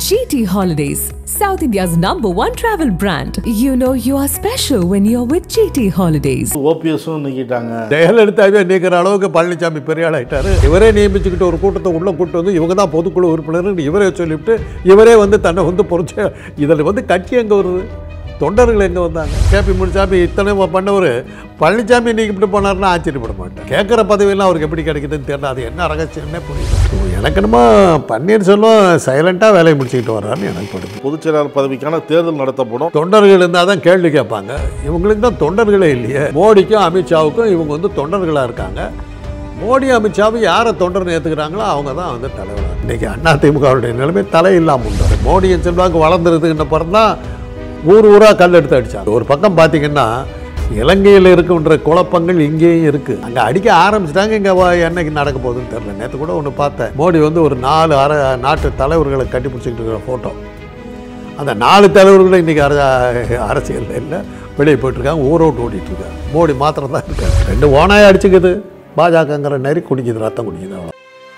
GT Holidays, South India's number one travel brand. You know you are special when you're with GT Holidays. ஓபிஎஸும் நீக்கிட்டாங்க ஜெயலலிதாவே நீக்கிற அளவுக்கு பழனிசாமி பெரிய ஆள் ஆயிட்டாரு இவரே நியமிச்சுக்கிட்டு ஒரு கூட்டத்தை உள்ள கூட்டு வந்து இவங்க தான் பொதுக்குழு உறுப்பினர்னு இவரே சொல்லிவிட்டு இவரே வந்து தன்னை வந்து பொறிச்ச இதில் வந்து கட்சி எங்கே வருது தொண்டர்கள் எங்கே வந்தாங்க கேபி முனுசாமி இத்தனை பண்ணவர் பழனிசாமி நீக்கிட்டு போனார்னா ஆச்சரியப்பட மாட்டேன் கேட்குற பதவியெல்லாம் அவருக்கு எப்படி கிடைக்குதுன்னு தெரியல அது என்ன ரகசியம்னே புரியல எனக்கு என்னமோ பன்னீர்செல்வம் சைலண்ட்டாக வேலையை முடிச்சுக்கிட்டு வர்றாருன்னு எனக்கு படுது பொதுச் செயலாளர் பதவிக்கான தேர்தல் நடத்தப்படும் தொண்டர்கள் இருந்தால் தான் கேள்வி கேட்பாங்க இவங்களுக்கு தான் தொண்டர்களே இல்லையே மோடிக்கும் அமித்ஷாவுக்கும் இவங்க வந்து தொண்டர்களாக இருக்காங்க மோடி அமித்ஷாவும் யாரை தொண்டர்னு ஏற்றுக்கிறாங்களோ அவங்க தான் வந்து தலைவராக இன்றைக்கி அண்ணா திமுகவுடைய நிலைமை தலை இல்லாமல் உண்டாரு மோடியின் செல்வாக்கு வளர்ந்துருதுன்னு அப்புறம் தான் ஊர் ஊராக கல் எடுத்து அடித்தாங்க ஒரு பக்கம் பார்த்தீங்கன்னா இலங்கையில் இருக்கின்ற குழப்பங்கள் இங்கேயும் இருக்குது அங்கே அடிக்க ஆரம்பிச்சிட்டாங்க இங்கே என்னைக்கு நடக்க போகுதுன்னு தெரியல நேற்று கூட ஒன்று பார்த்தேன் மோடி வந்து ஒரு நாலு அர நாட்டு தலைவர்களை கட்டி பிடிச்சிக்கிட்டு இருக்கிற ஃபோட்டோ அந்த நாலு தலைவர்களும் இன்றைக்கி அர அரசியலில் இல்லை வெளியே போயிட்டுருக்காங்க ஊர் அவுட் ஓடிட்டு இருக்காங்க மோடி மாத்திரம் தான் இருக்காரு ரெண்டு ஓனாயை அடிச்சுக்குது பாஜகங்கிற நெறி குடிக்குது ரத்தம் குடிக்குது அவ்வளோ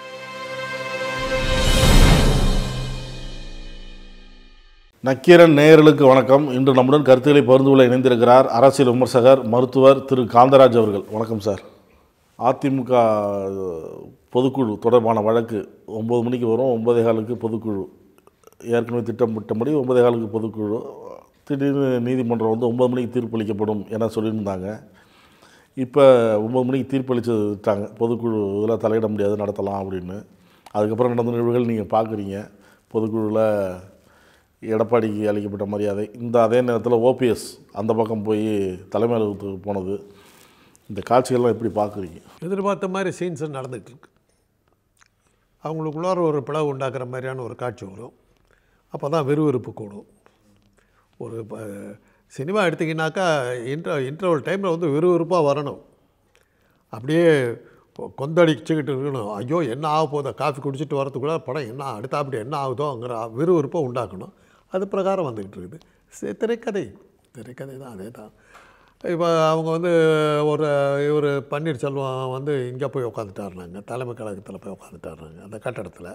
நக்கீரன் நேயர்களுக்கு வணக்கம் இன்று நம்முடன் கருத்துக்களை பகிர்ந்து கொள்ள இணைந்திருக்கிறார் அரசியல் விமர்சகர் மருத்துவர் திரு காந்தராஜ் அவர்கள் வணக்கம் சார் அதிமுக பொதுக்குழு தொடர்பான வழக்கு ஒம்பது மணிக்கு வரும் ஒன்பதே காலுக்கு பொதுக்குழு ஏற்கனவே திட்டமிட்டபடி ஒன்பதே காலுக்கு பொதுக்குழு திடீர்னு நீதிமன்றம் வந்து ஒன்பது மணிக்கு தீர்ப்பளிக்கப்படும் என சொல்லியிருந்தாங்க இப்போ ஒம்பது மணிக்கு தீர்ப்பளிச்சுட்டாங்க பொதுக்குழு இதில் தலையிட முடியாது நடத்தலாம் அப்படின்னு அதுக்கப்புறம் நடந்த நிகழ்வுகள் நீங்கள் பார்க்குறீங்க பொதுக்குழுவில் எடப்பாடிக்கு அளிக்கப்பட்ட மரியாதை இந்த அதே நேரத்தில் ஓபிஎஸ் அந்த பக்கம் போய் தலைமை அலுவலகத்துக்கு போனது இந்த காட்சிகள்லாம் எப்படி பார்க்குறீங்க எதிர்பார்த்த மாதிரி சீன்ஸ் நடந்துகிட்டு இருக்கு அவங்களுக்குள்ளார ஒரு பிளவு உண்டாக்குற மாதிரியான ஒரு காட்சி வரும் அப்போ தான் விறுவிறுப்பு கூடும் ஒரு இப்போ சினிமா எடுத்திங்கனாக்கா இன்ட்ர இன்டர்வல் டைமில் வந்து விறுவிறுப்பாக வரணும் அப்படியே கொ- கொந்தளிச்சுக்கிட்டு இருக்கணும் ஐயோ என்ன ஆக போதோ காஃபி குடிச்சிட்டு வரதுக்குள்ள படம் என்ன அடுத்த அப்படி என்ன ஆகுதோங்கிற விறுவிறுப்பை உண்டாக்கணும் அது பிரகாரம் வந்துக்கிட்டு இருக்குது சி- திரைக்கதை திரைக்கதை தான் அதே தான் இப்போ அவங்க வந்து ஒரு இவர் பன்னீர்செல்வம் வந்து இங்கே போய் உட்காந்துட்டாருனாங்க தலைமை கழகத்தில் போய் உட்காந்துட்டாருனாங்க அந்த கட்டடத்தில்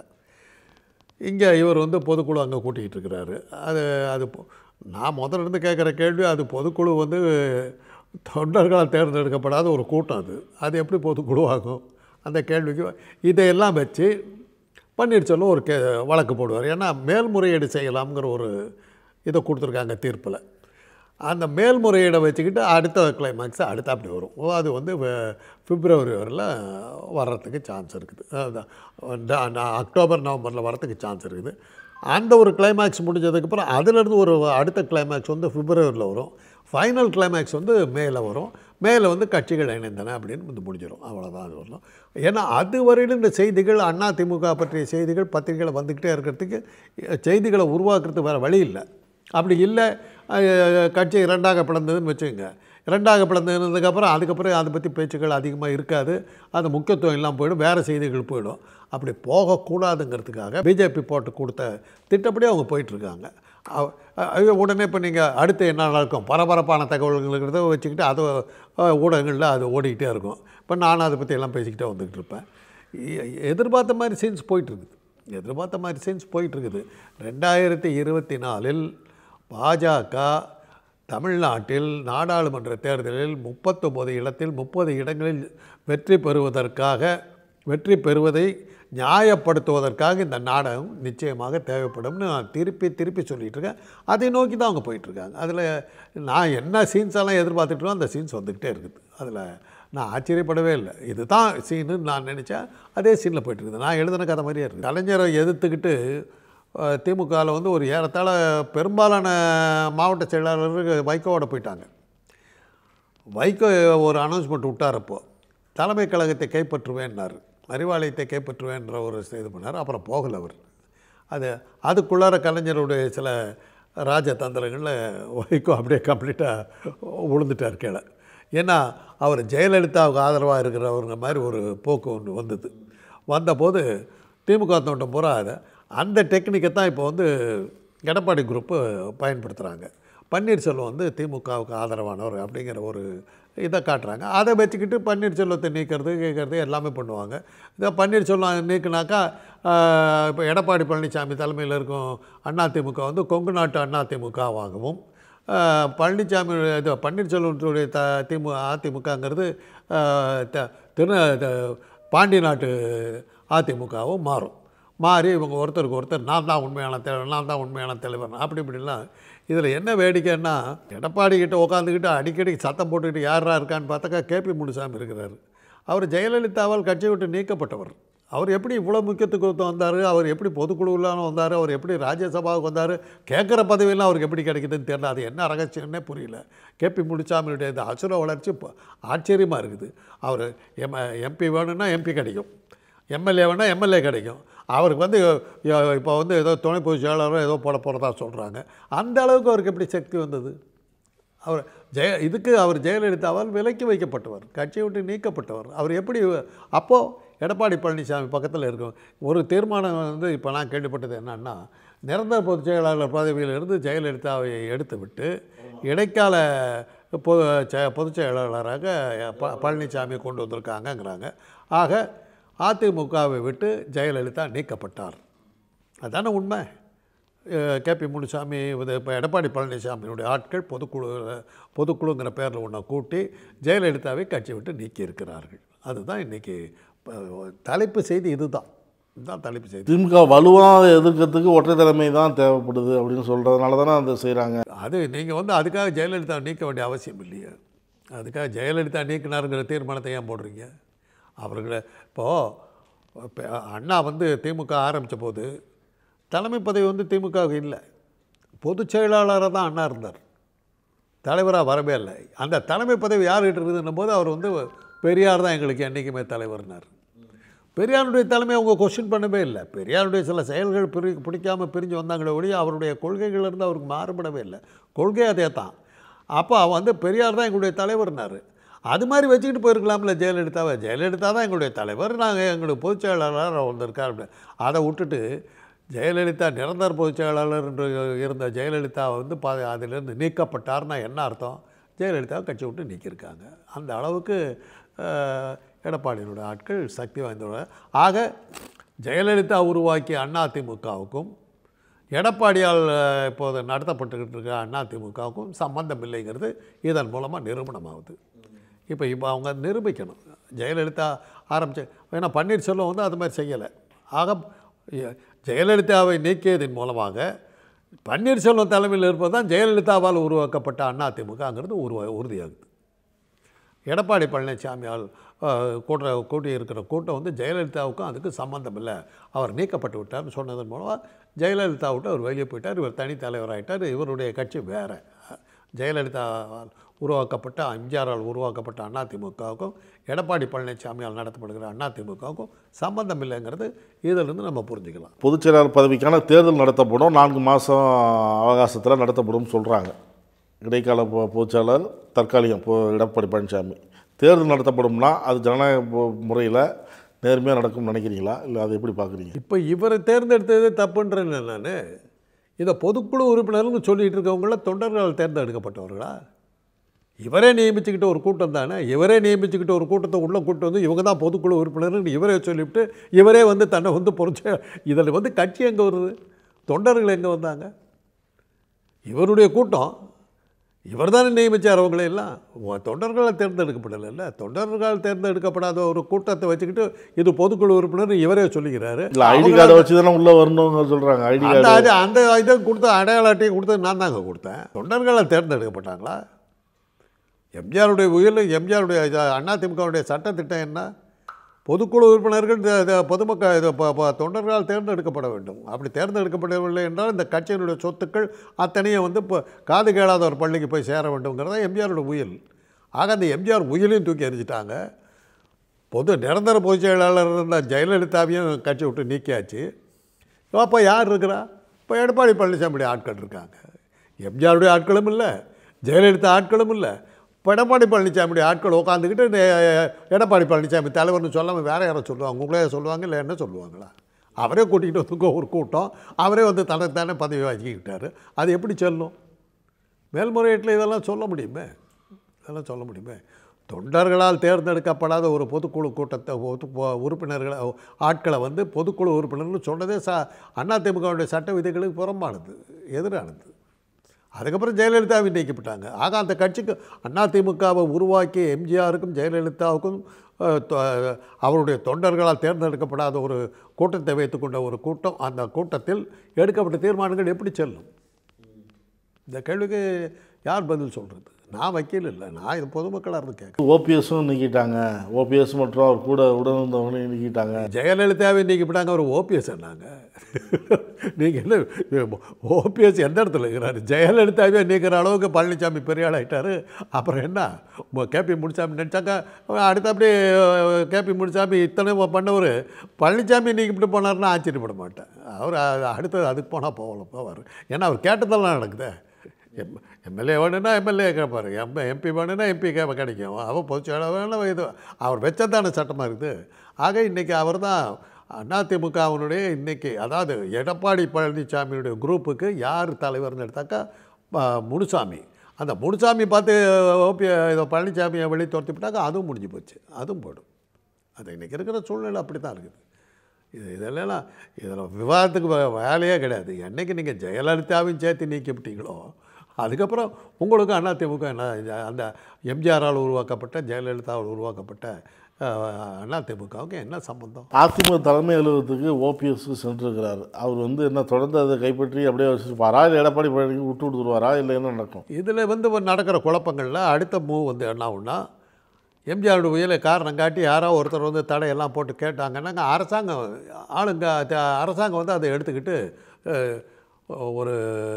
இங்கே இவர் வந்து பொதுக்குழு அங்கே கூட்டிகிட்டு இருக்கிறாரு அது அது பொ- நான் முதல்ல இருந்து கேட்குற கேள்வி அது பொதுக்குழு வந்து தொண்டர்களால் தேர்ந்தெடுக்கப்படாத ஒரு கூட்டம் அது அது எப்படி பொதுக்குழு ஆகும் அந்த கேள்விக்கு இதையெல்லாம் வச்சு பன்னீர்செல்வம் ஒரு கே வழக்கு போடுவார் ஏன்னா மேல்முறையீடு செய்யலாம்ங்கிற ஒரு இதை கொடுத்துருக்காங்க தீர்ப்பில் அந்த மேல்முறையீடை வச்சுக்கிட்டு அடுத்த கிளைமேக்ஸ் அடுத்த அப்படி வரும் ஓ, அது வந்து வெ- பிப்ரவரி வரையில் வர்றதுக்கு சான்ஸ் இருக்குது அதான் ட- ந- அக்டோபர் நவம்பரில் வர்றதுக்கு சான்ஸ் இருக்குது அந்த ஒரு கிளைமேக்ஸ் முடிஞ்சதுக்கப்புறம் அதுலேருந்து ஒரு அடுத்த கிளைமேக்ஸ் வந்து பிப்ரவரியில் வரும் ஃபைனல் கிளைமேக்ஸ் வந்து மேல வரும் மேலே வந்து கட்சிகள் இணைந்தன அப்படின்னு வந்து முடிஞ்சிடும் அவ்வளோதான் அது வரலாம் ஏன்னா அது வரையிலும் இந்த செய்திகள் அண்ணா திமுக பற்றிய செய்திகள் பத்திரிகைகள் வந்துக்கிட்டே இருக்கிறதுக்கு அஹ், செய்திகளை உருவாக்குறதுக்கு வேறு வழி இல்லை அப்படி இல்லை அஹ், கட்சி இரண்டாக பிளந்ததுன்னு வச்சுக்கோங்க இரண்டாக பிளந்ததுக்கப்புறம் அதுக்கப்புறம் அதை பற்றி பேச்சுக்கள் அதிகமாக இருக்காது அது முக்கியத்துவம் இல்லாமல் போயிடும் வேறு செய்திகள் போயிடும் அப்படி போகக்கூடாதுங்கிறதுக்காக பிஜேபி போட்டு கொடுத்த திட்டப்படி அவங்க போயிட்டுருக்காங்க உடனே இப்போ நீங்கள் அடுத்து என்ன நடக்கும் பரபரப்பான தகவல்களுங்கிறத வச்சுக்கிட்டு அதை அஹ், ஊடகங்களில் அது ஓடிக்கிட்டே இருக்கும் இப்போ நானும் அதை பற்றி எல்லாம் பேசிக்கிட்டே வந்துக்கிட்டு இருப்பேன் எ- எதிர்பார்த்த மாதிரி சீன்ஸ் போயிட்டுருக்குது எதிர்பார்த்த மாதிரி சீன்ஸ் போயிட்டுருக்குது ரெண்டாயிரத்தி இருபத்தி நாலில் பாஜக தமிழ்நாட்டில் நாடாளுமன்ற தேர்தலில் முப்பத்தொம்போது இடத்தில் முப்பது இடங்களில் வெற்றி பெறுவதற்காக வெற்றி பெறுவதை நியாயப்படுத்துவதற்காக இந்த நாடகம் நிச்சயமாக தேவைப்படும்னு நான் திருப்பி திருப்பி சொல்லிட்டு இருக்கேன் அதை நோக்கி தான் அவங்க போயிட்டுருக்காங்க அதில் நான் என்ன சீன்ஸ் எல்லாம் எதிர்பார்த்துட்டோ அந்த சீன்ஸ் வந்துக்கிட்டே இருக்குது அதில் நான் ஆச்சரியப்படவே இல்லை இதுதான் சீனு நான் நினச்சேன் அதே சீனில் போயிட்டுருக்குது நான் எழுதின கதை மாதிரியே இருக்குது கலைஞரை எதிர்த்துக்கிட்டு திமுகவில் வந்து ஒரு ஏறத்தாழ பெரும்பாலான மாவட்ட செயலாளர்கள் வைகோவோட போயிட்டாங்க வைகோ ஒரு அனௌன்ஸ்மெண்ட் விட்டாரப்போ தலைமை கழகத்தை கைப்பற்றுவேன்னார் அறிவாலயத்தை கைப்பற்றுவேன்ற ஒரு இது பண்ணார் அப்புறம் போகலை அவர் அது அதுக்குள்ளார கலைஞருடைய சில ராஜதந்திரங்களில் வைகோ அப்படியே கம்ப்ளீட்டாக விழுந்துட்டார் கீழே ஏன்னா அவர் ஜெயலலிதாவுக்கு ஆதரவாக இருக்கிறவருங்க மாதிரி ஒரு போக்கு ஒன்று வந்தது வந்தபோது திமுக தோட்டம் பூரா அதை அந்த டெக்னிக்கை தான் இப்போ வந்து எடப்பாடி குரூப்பு பயன்படுத்துகிறாங்க பன்னீர்செல்வம் வந்து திமுகவுக்கு ஆதரவானவர் அப்படிங்கிற ஒரு இதை காட்டுறாங்க அதை வச்சுக்கிட்டு பன்னீர்செல்வத்தை நீக்கிறது கேட்கறது எல்லாமே பண்ணுவாங்க இதை பன்னீர்செல்வம் நீக்குனாக்கா இப்போ எடப்பாடி பழனிசாமி தலைமையில் இருக்கும் அதிமுக வந்து கொங்கு நாட்டு அதிமுகவாகவும் ஆஹ், பழனிசாமி இது பன்னீர்செல்வத்துடைய த திமு அதிமுகங்கிறது ஆஹ், த- திரு த- பாண்டி நாட்டு அதிமுகவும் மாறும் மாறி இவங்க ஒருத்தருக்கு ஒருத்தர் நான் தான் உண்மையான தலைவர் நான் தான் உண்மையான தலைவர் அப்படி இப்படிலாம் இதில் என்ன வேடிக்கைன்னா எடப்பாடி கிட்ட உட்காந்துக்கிட்டு அடிக்கடி சத்தம் போட்டுக்கிட்டு யாரா இருக்கான்னு பார்த்தாக்கா கேபி முனுசாமி இருக்கிறார் அவர் ஜெயலலிதாவால் கட்சியை விட்டு நீக்கப்பட்டவர் அவர் எப்படி இவ்வளோ முக்கியத்துவம் வந்தார் அவர் எப்படி பொதுக்குழுவில் வந்தார் அவர் எப்படி ராஜ்யசபாவுக்கு வந்தார் கேட்குற பதவியெல்லாம் அவருக்கு எப்படி கிடைக்குதுன்னு தெரியல அது என்ன ரகசியம்னே புரியல கேபி முனுசாமியுடைய இந்த அசுர வளர்ச்சி இப்போ ஆச்சரியமாக இருக்குது அவர் எம் எம்பி வேணும்னா எம்பி கிடைக்கும் எம்எல்ஏ வேணால் எம்எல்ஏ கிடைக்கும் அவருக்கு வந்து அஹ், இப்போ வந்து ஏதோ துணை பொதுச் செயலாளரோ ஏதோ போட போகிறதா சொல்கிறாங்க அந்த அளவுக்கு அவருக்கு எப்படி சக்தி வந்தது அவர் ஜெய இதுக்கு அவர் ஜெயலலிதாவால் விலக்கி வைக்கப்பட்டவர் கட்சியை விட்டு நீக்கப்பட்டவர் அவர் எப்படி அப்போது எடப்பாடி பழனிசாமி பக்கத்தில் இருக்கும் ஒரு தீர்மானம் வந்து இப்போ நான் கேள்விப்பட்டது என்னன்னா நிரந்தர பொதுச் செயலாளர் பதவியிலிருந்து ஜெயலலிதாவை எடுத்து விட்டு இடைக்கால பொது செ- பொதுச் செயலாளராக ப பழனிசாமி கொண்டு வந்திருக்காங்கங்கிறாங்க ஆக அதிமுகவை விட்டு ஜெயலலிதா நீக்கப்பட்டார் அதானே உண்மை கேபி முனுசாமி இது இப்போ எடப்பாடி பழனிசாமியினுடைய ஆட்கள் பொதுக்குழு பொதுக்குழுங்கிற பேரில் ஒன்றை கூட்டி ஜெயலலிதாவை கட்சி விட்டு நீக்கியிருக்கிறார்கள் அதுதான் இன்றைக்கி தலைப்பு செய்தி இதுதான் இதுதான் தலைப்பு செய்தி திமுக வலுவாக எதிர்க்கிறதுக்கு ஒற்றை தலைமை தான் தேவைப்படுது அப்படின்னு சொல்கிறதுனால தானே அதை செய்கிறாங்க அது நீங்கள் வந்து அதுக்காக ஜெயலலிதா நீக்க வேண்டிய அவசியம் இல்லையே அதுக்காக ஜெயலலிதா நீக்கினாருங்கிற தீர்மானத்தை ஏன் போடுறீங்க அவர்களை இப்போது இப்போ அண்ணா வந்து திமுக ஆரம்பித்த போது தலைமை பதவி வந்து திமுகவுக்கு இல்லை பொதுச் செயலாளராக தான் அண்ணா இருந்தார் தலைவராக வரவே இல்லை அந்த தலைமை பதவி யார்கிட்ட இருக்குதுன்னும் போது அவர் வந்து பெரியார் தான் எங்களுக்கு என்றைக்குமே தலைவர்னார் பெரியாருடைய தலைமை அவங்க கொஸ்டின் பண்ணவே இல்லை பெரியாருடைய சில செயல்கள் பிரி பிடிக்காமல் பிரிஞ்சு வந்தாங்களே ஒழிய அவருடைய கொள்கைகளிலிருந்து அவருக்கு மாறுபடவே இல்லை கொள்கை அதே தான் அப்போ அவன் வந்து பெரியார் தான் எங்களுடைய தலைவர்னார் அது மாதிரி வச்சுக்கிட்டு போயிருக்கலாம்ல ஜெயலலிதாவை ஜெயலலிதா தான் எங்களுடைய தலைவர் நாங்கள் எங்களுடைய பொதுச் செயலாளர் வந்திருக்கார் அப்படி அதை விட்டுட்டு ஜெயலலிதா நிரந்தர பொதுச் செயலாளர் என்று இருந்த ஜெயலலிதா வந்து பா அதிலிருந்து நீக்கப்பட்டார்னா என்ன அர்த்தம் ஜெயலலிதா கட்சி விட்டு நீக்கியிருக்காங்க அந்த அளவுக்கு அஹ், எடப்பாடியினுடைய ஆட்கள் சக்தி வாய்ந்தவர் ஆக ஜெயலலிதா உருவாக்கிய அதிமுகவுக்கும் எடப்பாடியால் அஹ், இப்போது நடத்தப்பட்டுக்கிட்டு இருக்க அதிமுகவுக்கும் சம்பந்தம் இல்லைங்கிறது இதன் மூலமாக நிரூபணமாகுது இப்போ இப்போ அவங்க நிரூபிக்கணும் ஜெயலலிதா ஆரம்பிச்ச ஏன்னா பன்னீர்செல்வம் வந்து அது மாதிரி செய்யலை ஆக எ- ஜெயலலிதாவை நீக்கியதன் மூலமாக பன்னீர்செல்வம் தலைமையில் இருப்பது தான் ஜெயலலிதாவால் உருவாக்கப்பட்ட அதிமுகங்கிறது உருவா உறுதியாகுது எடப்பாடி பழனிசாமியால் அஹ், கூட்ட கூட்டி இருக்கிற கூட்டம் வந்து ஜெயலலிதாவுக்கும் அதுக்கு சம்மந்தம் இல்லை அவர் நீக்கப்பட்டு விட்டார்னு சொன்னதன் மூலமாக ஜெயலலிதா விட்டு அவர் வெளியே போயிட்டார் இவர் தனி தலைவராயிட்டார் இவருடைய கட்சி வேறு ஜெயலலிதாவால் உருவாக்கப்பட்ட எம்ஜிஆரால் உருவாக்கப்பட்ட அதிமுகவுக்கும் எடப்பாடி பழனிசாமியால் நடத்தப்படுகிற அதிமுகவுக்கும் சம்பந்தம் இல்லைங்கிறது இதிலிருந்து நம்ம புரிஞ்சுக்கலாம் பொதுச் செயலாளர் பதவிக்கான தேர்தல் நடத்தப்படும் நான்கு மாதம் அவகாசத்தில் நடத்தப்படும் சொல்கிறாங்க இடைக்கால பொ பொதுச்செயலாளர் தற்காலிகம் பொ எடப்பாடி பழனிசாமி தேர்தல் நடத்தப்படும்னா அது ஜனநாயக முறையில் நேர்மையாக நடக்கும்னு நினைக்கிறீங்களா இல்லை அதை எப்படி பார்க்குறீங்க இப்போ இவரை தேர்ந்தெடுத்தது தப்புன்றேன் நான் இதை பொதுக்குழு உறுப்பினர்னு சொல்லிட்டு இருக்கவங்கள தொண்டர்களால் தேர்ந்தெடுக்கப்பட்டவர்களா இவரே நியமிச்சுக்கிட்ட ஒரு கூட்டம் தானே இவரே நியமிச்சுக்கிட்ட ஒரு கூட்டத்தை உள்ளே கூட்டு வந்து இவங்க தான் பொதுக்குழு உறுப்பினர்னு இவரே சொல்லிவிட்டு இவரே வந்து தன்னை வந்து பொறிச்ச இதில் வந்து கட்சி எங்கே வருது தொண்டர்கள் எங்கே வந்தாங்க இவருடைய கூட்டம் இவர் தானே நியமித்தார் அவங்கள எல்லாம் உ- தொண்டர்களால் தேர்ந்தெடுக்கப்படலைல்ல தொண்டர்களால் தேர்ந்தெடுக்கப்படாத ஒரு கூட்டத்தை வச்சுக்கிட்டு இது பொதுக்குழு உறுப்பினர் இவரே சொல்லிக்கிறாரு இல்லை ஐடி கார்டை வச்சு தானே உள்ளே வரணுங்க சொல்கிறாங்க ஐடி அந்த கார்டு அது- அந்த இதை கொடுத்த அடையாள அட்டையை கொடுத்தது நான் தாங்க கொடுத்தேன் தொண்டர்களால் தேர்ந்தெடுக்கப்பட்டாங்களா எம்ஜிஆருடைய உயிர் எம்ஜிஆருடைய அதிமுகவுடைய சட்டத்திட்டம் என்ன பொதுக்குழு உறுப்பினர்கள் இந்த- இந்த பொதுமக்கள் இது ப- ப- தொண்டர்களால் தேர்ந்தெடுக்கப்பட வேண்டும் அப்படி தேர்ந்தெடுக்கப்படவில்லை என்றால் இந்த கட்சியினுடைய சொத்துக்கள் அத்தனையும் வந்து இப்போ காது கேளாத ஒரு பள்ளிக்கு போய் சேர வேண்டும்ங்கிறதா எம்ஜிஆருடைய உயில் ஆக அந்த எம்ஜிஆர் உயிலையும் தூக்கி எறிஞ்சிட்டாங்க பொது நிரந்தர பொதுச் செயலாளர் இருந்த ஜெயலலிதாவையும் கட்சி விட்டு நீக்கியாச்சு அப்போ யார் இருக்கிறா இப்போ எடப்பாடி பழனிசாமியுடைய ஆட்கள் இருக்காங்க எம்ஜிஆருடைய ஆட்களும் இல்லை ஜெயலலிதா ஆட்களும் இல்லை இப்போ எடப்பாடி பழனிசாமியுடைய ஆட்கள் உட்காந்துக்கிட்டு நே- எடப்பாடி பழனிசாமி தலைவர்னு சொல்லாமல் வேற யாரை சொல்லுவாங்க உங்களே சொல்லுவாங்க இல்லை என்ன சொல்லுவாங்களா அவரே கூட்டிகிட்டு வந்து ஒரு கூட்டம் அவரே வந்து தனக்கு தானே பதவி வாங்கிக்கிட்டாரு அது எப்படி செல்லும் மேல்முறையீட்டில் இதெல்லாம் சொல்ல முடியுமே இதெல்லாம் சொல்ல முடியுமே தொண்டர்களால் தேர்ந்தெடுக்கப்படாத ஒரு பொதுக்குழு கூட்டத்தை பொது பொ- உறுப்பினர்களை ஆட்களை வந்து பொதுக்குழு உறுப்பினர்னு சொன்னதே ச அதிமுகவுடைய சட்ட விதிகளுக்கு புறம்பானது எதிரானது அதுக்கப்புறம் ஜெயலலிதாவை நீக்கப்பட்டாங்க ஆக அந்த கட்சிக்கு அதிமுகவை உருவாக்கி எம்ஜிஆருக்கும் ஜெயலலிதாவுக்கும் அஹ், தொ- அவருடைய தொண்டர்களால் தேர்ந்தெடுக்கப்படாத ஒரு கூட்டத்தை வைத்துக்கொண்ட ஒரு கூட்டம் அந்த கூட்டத்தில் எடுக்கப்பட்ட தீர்மானங்கள் எப்படி செல்லும் இந்த கேள்விக்கு யார் பதில் சொல்கிறது நான் வக்கீல் இல்லை நான் இது பொதுமக்களாக இருந்து கேட்குறேன் ஓபிஎஸும் நீக்கிட்டாங்க ஓபிஎஸ் மற்றும் அவர் கூட உடனிருந்தவங்களையும் நீக்கிட்டாங்க ஜெயலலிதாவை நீக்கிவிட்டாங்க அவர் ஓபிஎஸ் என்னாங்க நீங்கள் என்ன ஓபிஎஸ் எந்த இடத்துல இருக்கிறாரு ஜெயலலிதாவே நீக்கிற அளவுக்கு பழனிசாமி பெரிய ஆள் ஆயிட்டாரு அப்புறம் என்ன கேபி முனுசாமி நினச்சாங்க அடுத்த அப்படியே கேபி முனுசாமி இத்தனை பண்ணவர் பழனிசாமி நீக்கிவிட்டு போனாருன்னா ஆச்சரியப்பட மாட்டேன் அவர் அ- அடுத்தது அதுக்கு போனால் போகல போவார் ஏன்னா அவர் கேட்டதெல்லாம் நடக்குதே எம் எம்எல்ஏ வேணும்னா எம்எல்ஏ கேட்பார் எம் எம்பி வேணும்னா எம்பி கே கிடைக்கும் அவன் பொதுச்செயலாளர் வேணும் இது அவர் வச்சதான சட்டமாக இருக்குது ஆக இன்றைக்கி அவர் தான் அதிமுகவினுடைய இன்றைக்கி அதாவது எடப்பாடி பழனிசாமியுடைய குரூப்புக்கு யார் தலைவர்னு எடுத்தாக்கா ப- முனுசாமி அந்த முனுசாமி பார்த்து ஓபி இதை பழனிசாமியை வெளியே துரத்தி விட்டாக்க அதுவும் முடிஞ்சு போச்சு அதுவும் போடும் அது இன்றைக்கி இருக்கிற சூழ்நிலை அப்படி தான் இருக்குது இது இதெல்லாம் இதில் விவாதத்துக்கு வே- வேலையே கிடையாது என்னைக்கு நீங்கள் ஜெயலலிதாவையும் சேர்த்து நீக்கிவிட்டீங்களோ அதுக்கப்புறம் உங்களுக்கு அதிமுக என்ன அந்த எம்ஜிஆரால் உருவாக்கப்பட்ட ஜெயலலிதாவால் உருவாக்கப்பட்ட அஹ், அதிமுகவுக்கு என்ன சம்பந்தம் அதிமுக தலைமை அலுவலகத்துக்கு ஓபிஎஸ் சென்றிருக்கிறார் அவர் வந்து என்ன தொடர்ந்து அதை கைப்பற்றி அப்படியே வச்சுருப்பாரா இல்லை எடப்பாடி பழனிக்கு விட்டு கொடுத்துருவாரா இல்லை என்ன நடக்கும் இதில் வந்து ஒரு நடக்கிற குழப்பங்களில் அடுத்த மூவ் வந்து என்ன ஆகும்னா எம்ஜிஆருடைய உயிரை காரணம் காட்டி யாரோ ஒருத்தர் வந்து தடையெல்லாம் போட்டு கேட்டாங்கன்னா அரசாங்கம் ஆளுங்க த- அரசாங்கம் வந்து அதை எடுத்துக்கிட்டு அஹ், ஒரு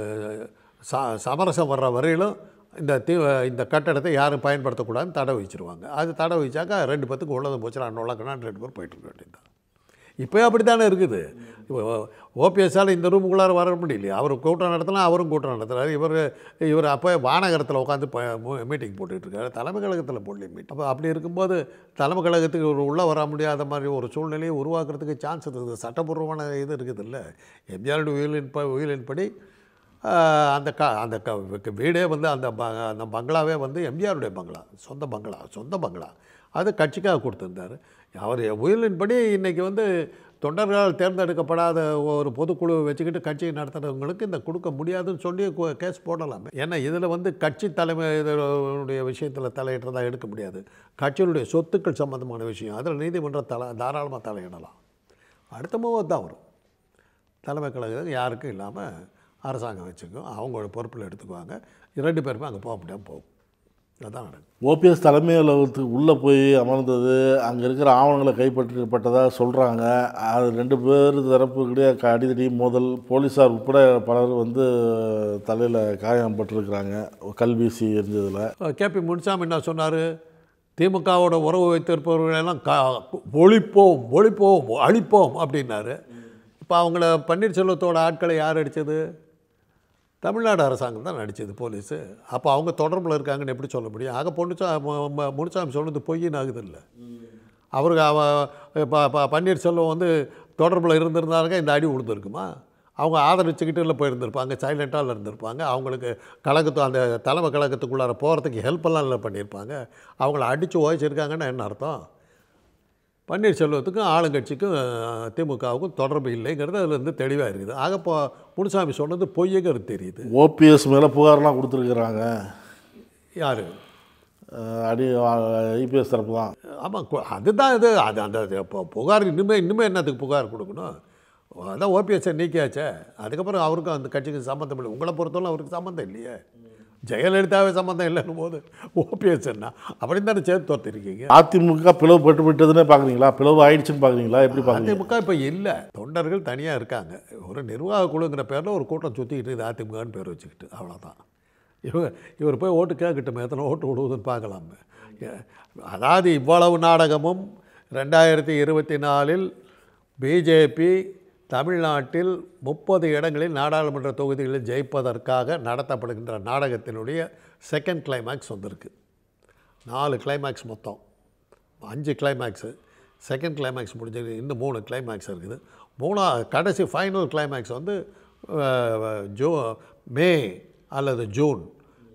ச சமரசம் வர்ற வரையிலும் இந்த தீ இந்த கட்டடத்தை யாரும் பயன்படுத்தக்கூடாதுன்னு தடை வச்சுருவாங்க அது தடை வச்சாக்கா ரெண்டு பேத்துக்கு உள்ளது போச்சுனா நொழக்கணான்னு ரெண்டு பேர் போயிட்டு இருக்க வேண்டியதுதான் இப்போ அப்படி தானே இருக்குது ஓபிஎஸ்ஸால் இந்த ரூமுக்குள்ளார வர முடியலையா அவர் கூட்டம் நடத்தினா அவரும் கூட்டம் நடத்துறாரு இவர் இவர் அப்போ வானகரத்தில் உட்காந்து மீட்டிங் போட்டுட்டு இருக்காரு தலைமை கழகத்தில் போடல மீட்டிங் அப்போ அப்படி இருக்கும்போது தலைமை கழகத்துக்கு ஒரு உள்ளே வர முடியாத மாதிரி ஒரு சூழ்நிலையை உருவாக்குறதுக்கு சான்ஸ் இருக்குது சட்டப்பூர்வமான இது இருக்குது இல்லை எம்ஜிஆருடைய உயிரின் ப உயிரின்படி ஆஹ், அந்த க அந்த க வீடே வந்து அந்த ப அந்த பங்களாவே வந்து எம்ஜிஆருடைய பங்களா சொந்த பங்களா சொந்த பங்களா அது கட்சிக்காக கொடுத்துருந்தார் அவர் உயிரின்படி இன்றைக்கி வந்து தொண்டர்களால் தேர்ந்தெடுக்கப்படாத ஒரு பொதுக்குழு வச்சுக்கிட்டு கட்சியை நடத்துகிறவங்களுக்கு இந்த கொடுக்க முடியாதுன்னு சொல்லி கு- கேஸ் போடலாமே ஏன்னா இதில் வந்து கட்சி தலைமை இதனுடைய விஷயத்தில் தலையிடுறதா எடுக்க முடியாது கட்சியினுடைய சொத்துக்கள் சம்பந்தமான விஷயம் அதில் நீதிமன்றம் தலை தாராளமாக தலையிடலாம் அடுத்த மூவ் தான் வரும் தலைமை கழகம் யாருக்கும் இல்லாமல் அரசாங்கம் வச்சுக்கும் அவங்களோட பொறுப்பில் எடுத்துக்குவாங்க ரெண்டு பேருமே அங்கே போக முடியாமல் போகும் அதுதான் நடக்கும் ஓபிஎஸ் தலைமை அலுவலகத்துக்கு உள்ளே போய் அமர்ந்தது அங்கே இருக்கிற ஆவணங்களை கைப்பற்றப்பட்டதாக சொல்கிறாங்க அது ரெண்டு பேர் தரப்புக்கிட்டே அடிதடி மோதல் போலீஸார் உட்பட பலர் வந்து தலையில் காயம் பட்டிருக்கிறாங்க கல்வீசி எரிஞ்சதில் கேபி முனுசாமி என்ன சொன்னார் திமுகவோட உறவு வைத்திருப்பவர்களெல்லாம் கா ஒழிப்போம் ஒழிப்போம் அழிப்போம் அப்படின்னாரு இப்போ அவங்கள பன்னீர்செல்வத்தோட ஆட்களை யார் அடித்தது தமிழ்நாடு அரசாங்கம் தான் நடிச்சது போலீஸு அப்போ அவங்க தொடர்பில் இருக்காங்கன்னு எப்படி சொல்ல முடியும் ஆக பொண்ணுச்சா மு- மு- முனுசாமி சொன்னது பொய்ன்னு ஆகுது இல்லை அவருக்கு அவ ப- ப- பன்னீர்செல்வம் வந்து தொடர்பில் இருந்திருந்தாங்க இந்த அடி விழுந்திருக்குமா அவங்க ஆதரிச்சுக்கிட்டு இல்லை போயிருந்திருப்பாங்க சைலண்ட்டாக இருந்திருப்பாங்க அவங்களுக்கு கழகத்து அந்த தலைமை கழகத்துக்குள்ளார போகிறதுக்கு ஹெல்ப்பெல்லாம் இல்லை பண்ணியிருப்பாங்க அவங்கள அடித்து ஓய்ச்சிருக்காங்கன்னு என்ன அர்த்தம் பன்னீர்செல்வத்துக்கும் ஆளுங்கட்சிக்கும் அஹ், திமுகவுக்கும் தொடர்பு இல்லைங்கிறது அதுலேருந்து தெளிவாக இருக்குது ஆக இப்போ முனுசாமி சொன்னது பொய்யுங்கிறது தெரியுது ஓபிஎஸ் மேலே புகார்லாம் கொடுத்துருக்குறாங்க யார் அஹ் அடி ஐபிஎஸ் தரப்பு தான் ஆமாம் கு- அதுதான் இது அது அந்த அது இப்போ புகார் இனிமேல் இன்னுமே என்னத்துக்கு புகார் கொடுக்கணும் அதான் ஓபிஎஸ்ஸை நீக்கியாச்சே அதுக்கப்புறம் அவருக்கும் அந்த கட்சிக்கு சம்மந்தம் இல்லை உங்களை பொறுத்தவரை அவருக்கு சம்மந்தம் இல்லையே ஜெயலலிதாவே சம்மந்தம் இல்லைன்னு போது ஓபிஎஸ் என்ன அப்படின்னு தானே சேர்த்து தோற்றிருக்கீங்க அதிமுக பிளவுபட்டு விட்டதுன்னே பார்க்குறீங்களா பிளவு ஆயிடுச்சுன்னு பார்க்குறீங்களா எப்படி பார்க்குறீங்க அதிமுக இப்போ இல்லை தொண்டர்கள் தனியாக இருக்காங்க ஒரு நிர்வாக குழுங்கிற பேரில் ஒரு கூட்டம் சுற்றிக்கிட்டு இது அதிமுகன்னு பேர் வச்சுக்கிட்டு அவ்வளோதான் இவங்க இவர் போய் ஓட்டு கேட்கட்டும் எத்தனை ஓட்டு விடுவதுன்னு பார்க்கலாமே ஏ- அதாவது இவ்வளவு நாடகமும் ரெண்டாயிரத்தி இருபத்தி நாலில் பிஜேபி தமிழ்நாட்டில் முப்பது இடங்களில் நாடாளுமன்ற தொகுதிகளில் ஜெயிப்பதற்காக நடத்தப்படுகின்ற நாடகத்தினுடைய செகண்ட் கிளைமேக்ஸ் வந்திருக்கு நாலு கிளைமேக்ஸ் மொத்தம் அஞ்சு கிளைமேக்ஸு செகண்ட் கிளைமேக்ஸ் முடிஞ்சது இன்னும் மூணு கிளைமேக்ஸ் இருக்குது மூணா கடைசி ஃபைனல் கிளைமேக்ஸ் வந்து அஹ், ஜூ மே அல்லது ஜூன்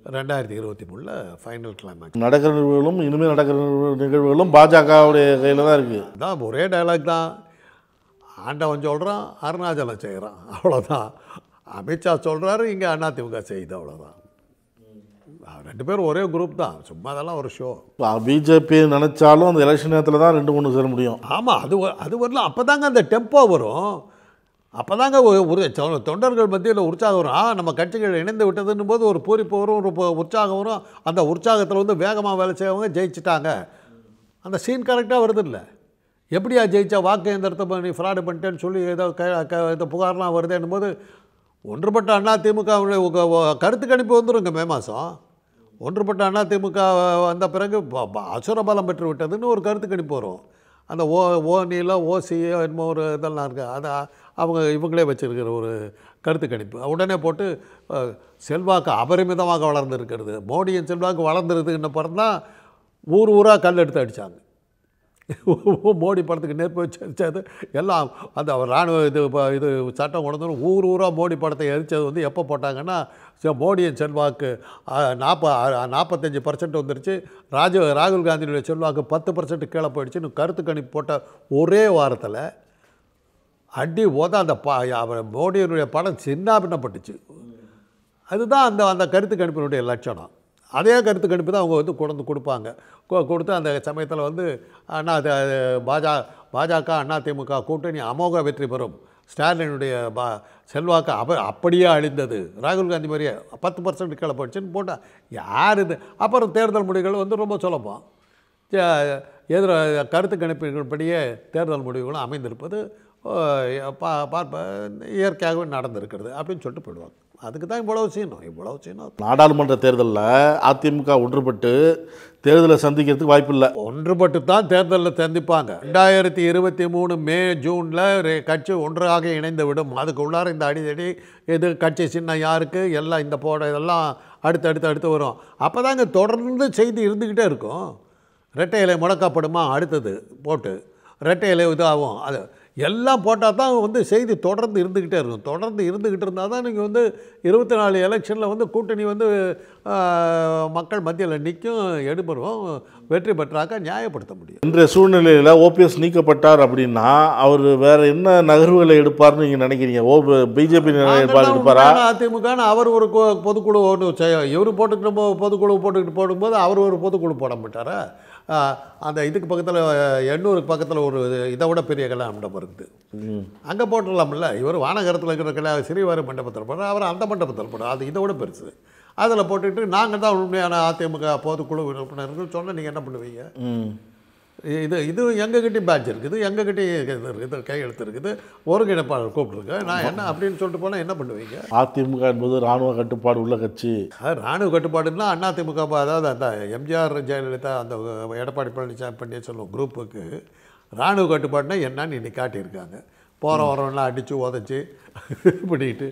ரெண்டாயிரத்தி இருபத்தி மூணில் ஃபைனல் கிளைமேக்ஸ் நடக்கிற நிகழ்வுகளும் இனிமேல் நடக்கிற நிகழ்வுகளும் பாஜகவுடைய கையில் தான் இருக்குது அதான் ஒரே டயலாக் தான் ஆண்டவன் சொல்கிறான் அருணாச்சலம் செய்கிறான் அவ்வளோதான் அமித்ஷா சொல்கிறாரு இங்கே அதிமுக செய்யுது அவ்வளோதான் ரெண்டு பேரும் ஒரே குரூப் தான் சும்மா அதெல்லாம் ஒரு ஷோ பிஜேபி நினைச்சாலும் அந்த எலெக்ஷன் நேரத்தில் தான் ரெண்டு மூணு சேர முடியும் ஆமாம் அது வ- அது வரலாம் அப்போ தாங்க அந்த டெம்போ வரும் அப்போ தாங்க ஒரு தொ- தொண்டர்கள் மத்தியில் உற்சாகம் வரும் ஆ நம்ம கட்சிகள் இணைந்து விட்டதுன்னும் போது ஒரு பூரிப்பு வரும் ஒரு பு- உற்சாகம் வரும் அந்த உற்சாகத்தில் வந்து வேகமாக வேலை செய்யவங்க ஜெயிச்சிட்டாங்க அந்த சீன் கரெக்டாக வருது இல்லை எப்படியா ஜெயிச்சா வாக்கு எந்திரத்தை பண்ணி ஃப்ராடு பண்ணிட்டேன்னு சொல்லி ஏதோ க க இந்த புகார்லாம் வருதுன்னும் போது ஒன்றுபட்ட அண்ணா திமுக கருத்து கணிப்பு வந்துருங்க மே மாதம் ஒன்றுபட்ட அண்ணா திமுக வந்த பிறகு ப- ப- அசுர பலம் பெற்று விட்டதுன்னு ஒரு கருத்து கணிப்பு வரும் அந்த ஓ ஓ நீளம் ஓசி என்னமோ ஒரு இதெல்லாம் இருக்குது அதை அவங்க இவங்களே வச்சுருக்கிற ஒரு கருத்து கணிப்பு உடனே போட்டு அஹ், செல்வாக்கு அபரிமிதமாக வளர்ந்துருக்கிறது மோடியின் செல்வாக்கு வளர்ந்துருதுன்னு பிறந்தான் ஊர் ஊராக கல் எடுத்து அடித்தாங்க மோடி படத்துக்கு நெருப்பு வச்சு எரிச்சது எல்லாம் அந்த ராணுவ இது ப- இது சட்டம் கொண்டு வந்து ஊர் ஊராக மோடி படத்தை எரிச்சது வந்து எப்போ போட்டாங்கன்னா ச- மோடியின் செல்வாக்கு நாற்ப நாற்பத்தஞ்சு பர்சன்ட் வந்துருச்சு ராஜ ராகுல் காந்தியுடைய செல்வாக்கு பத்து பர்சன்ட் கீழே போயிடுச்சுன்னு கருத்து கணிப்பு போட்ட ஒரே வாரத்தில் அடி போத அந்த பா அவர் மோடியினுடைய படம் சின்னாபின்னப்பட்டுச்சு அதுதான் அந்த அந்த கருத்து கணிப்பினுடைய லட்சணம் அதே கருத்து கணிப்பு தான் அவங்க வந்து கொண்டு கொடுப்பாங்க கொ- கொடுத்து அந்த சமயத்தில் வந்து அண்ணா அது அது பாஜா பாஜக அண்ணா திமுக கூட்டணி அமோக வெற்றி பெறும் ஸ்டாலினுடைய பா செல்வாக்கு அப்ப அப்படியே அழிந்தது ராகுல் காந்தி மாதிரியே பத்து பர்சன்ட் கீழே போயிடுச்சுன்னு போட்டால் யார் இது அப்புறம் தேர்தல் முடிவுகள் வந்து ரொம்ப சுலபம் ஜ- எதிர கருத்து கணிப்புகளின்படியே தேர்தல் முடிவுகளும் அமைந்திருப்பது அஹ், பா பார்ப்ப இயற்கையாகவே நடந்திருக்கிறது அப்படின்னு சொல்லிட்டு போயிடுவாங்க அதுக்கு தான் இவ்வளவு சீனம் இவ்வளவு சீனம் நாடாளுமன்ற தேர்தலில் அதிமுக ஒன்றுபட்டு தேர்தலை சந்திக்கிறதுக்கு வாய்ப்பில்லை ஒன்றுபட்டு தான் தேர்தலில் சந்திப்பாங்க ரெண்டாயிரத்தி இருபத்தி மூணு மே ஜூனில் கட்சி ஒன்றாக இணைந்து விடும் அதுக்கு உள்ளார இந்த அடிதடி இது கட்சி சின்னம் யாருக்கு எல்லாம் இந்த போட இதெல்லாம் அடுத்து அடுத்து அடுத்து வரும் அப்போ தாங்க தொடர்ந்து செய்தி இருந்துக்கிட்டே இருக்கும் ரெட்டை இலை முடக்கப்படுமா அடுத்தது போட்டு ரெட்டை இலை இதாகும் அது எல்லாம் போட்டால் தான் வந்து செய்தி தொடர்ந்து இருந்துக்கிட்டே இருக்கும் தொடர்ந்து இருந்துக்கிட்டு இருந்தால் தான் நீங்கள் வந்து இருபத்தி நாலு எலெக்ஷனில் வந்து கூட்டணி வந்து ஆஹ், மக்கள் மத்தியில் நிற்கும் எடுபடும் வெற்றி பெற்றாக்க நியாயப்படுத்த முடியும் இன்றைய சூழ்நிலையில் ஓபிஎஸ் நீக்கப்பட்டார் அப்படின்னா அவர் வேற என்ன நகர்வுகளை எடுப்பார்னு நீங்கள் நினைக்கிறீங்க ஓ பிஜேபி நிலைப்பாடு எடுப்பாரா அதிமுக அவர் ஒரு கொ- பொதுக்குழு ஒன்று செய்ய இவர் போட்டுக்கிட்டு போ- பொதுக்குழு போட்டுக்கிட்டு போடும்போது அவர் ஒரு பொதுக்குழு போட மாட்டாரா ஆஹ், அந்த இதுக்கு பக்கத்தில் எண்ணூருக்கு பக்கத்தில் ஒரு இதை விட பெரிய கல்யாண மண்டபம் இருக்குது அங்கே போட்டுடலாம்ல இவர் வானகரத்தில் இருக்கிற கல்யாண சிறிவாரி மண்டபத்தில் போடுற அவர் அந்த மண்டபத்தில் போடுற அது இதை விட பெருசு அதில் போட்டுட்டு நாங்கள் தான் உண்மையான அதிமுக பொதுக்குழு உறுப்பினர்கள் சொன்னால் நீங்கள் என்ன பண்ணுவீங்க ம் இது இது எங்ககிட்டயும் பேட்ச் இருக்குது எங்ககிட்டயும் இது இருக்குது கையெழுத்து இருக்குது ஒருங்கிணைப்பாளர் கூப்பிட்ருங்க நான் என்ன அப்படின்னு சொல்லிட்டு போனால் என்ன பண்ணுவீங்க அதிமுக என்பது ராணுவ கட்டுப்பாடு உள்ள கட்சி அது ராணுவ கட்டுப்பாடுன்னா அதிமுக ப- அதாவது அந்த எம்ஜிஆர் ஜெயலலிதா அந்த எடப்பாடி பழனிசாமி பன்னீர்செல்வம் குரூப்புக்கு ராணுவ கட்டுப்பாடுனா என்னன்னு இன்னைக்கு காட்டியிருக்காங்க போகிற வரவெல்லாம் அடித்து உதச்சி பண்ணிக்கிட்டு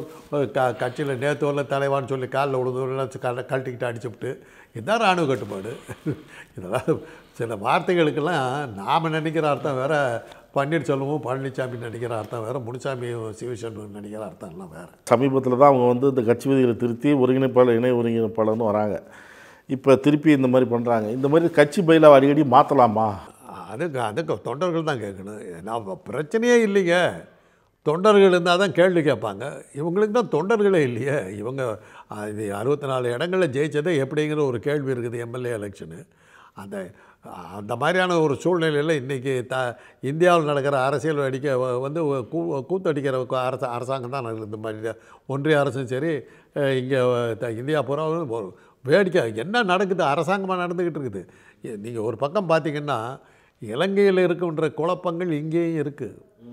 க கட்சியில் நேற்று வரல தலைவான்னு சொல்லி காலில் விழுந்தவரெல்லாம் கல கழட்டிக்கிட்டு அடிச்சுவிட்டு இதுதான் ராணுவ கட்டுப்பாடு இதெல்லாம் சில வார்த்தைகளுக்கெல்லாம் நாம் நினைக்கிற அர்த்தம் வேறு பன்னீர்செல்வமும் பழனிசாமி நினைக்கிற அர்த்தம் வேறு முனுசாமியும் சிவசண்முகம் நினைக்கிற அர்த்தம்லாம் வேறு சமீபத்தில் தான் அவங்க வந்து இந்த கட்சி விதிகளை திருத்தி ஒருங்கிணைப்பாளர் இணை ஒருங்கிணைப்பாளர்னு வராங்க இப்போ திருப்பி இந்த மாதிரி பண்ணுறாங்க இந்த மாதிரி கட்சி பயில அடிக்கடி மாற்றலாமா அதுக்கு அதுக்கு தொண்டர்கள் தான் கேட்கணும் நான் பிரச்சனையே இல்லைங்க தொண்டர்கள் இருந்தால் தான் கேள்வி கேட்பாங்க இவங்களுக்கு தான் தொண்டர்களே இல்லையே இவங்க அஹ், இது அறுபத்தி நாலு இடங்களில் ஜெயிச்சதே எப்படிங்கிற ஒரு கேள்வி இருக்குது எம்எல்ஏ எலெக்ஷனு அந்த அந்த மாதிரியான ஒரு சூழ்நிலையில் இன்றைக்கி த இந்தியாவில் நடக்கிற அரசியல் அடிக்க வ- வந்து கூ கூத்தடிக்கிற அரச அரசாங்கம் தான் நடக்குது இந்த மாதிரி ஒன்றிய அரசும் சரி இங்கே இந்தியா பூரா ஒரு வேடிக்கை என்ன நடக்குது அரசாங்கமாக நடந்துக்கிட்டு இருக்குது நீங்கள் ஒரு பக்கம் பார்த்தீங்கன்னா இலங்கையில் இருக்கின்ற குழப்பங்கள் இங்கேயும் இருக்குது